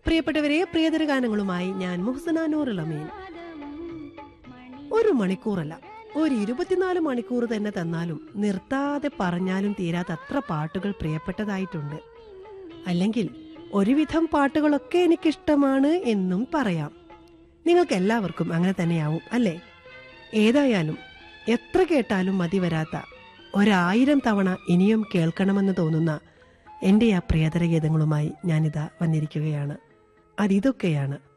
പ്രിയപ്പെട്ടവരെ പ്രിയതര ഗാനങ്ങളുമായി ഞാൻ മുഹസന നൂറുലമീൻ ഒരു മണിക്കൂറല്ല ഒരു ഇരുപത്തിനാല് മണിക്കൂർ തന്നെ തന്നാലും നിർത്താതെ പറഞ്ഞാലും തീരാത്ത അത്ര പാട്ടുകൾ പ്രിയപ്പെട്ടതായിട്ടുണ്ട് അല്ലെങ്കിൽ ഒരുവിധം പാട്ടുകളൊക്കെ എനിക്കിഷ്ടമാണ് എന്നും പറയാം നിങ്ങൾക്ക് എല്ലാവർക്കും അങ്ങനെ തന്നെയാവും അല്ലേ ഏതായാലും എത്ര കേട്ടാലും മതി വരാത്ത ഒരായിരം തവണ ഇനിയും കേൾക്കണമെന്ന് തോന്നുന്ന എൻ്റെ ആ പ്രിയതര ഗീതങ്ങളുമായി ഞാനിതാ വന്നിരിക്കുകയാണ് അതിതൊക്കെയാണ്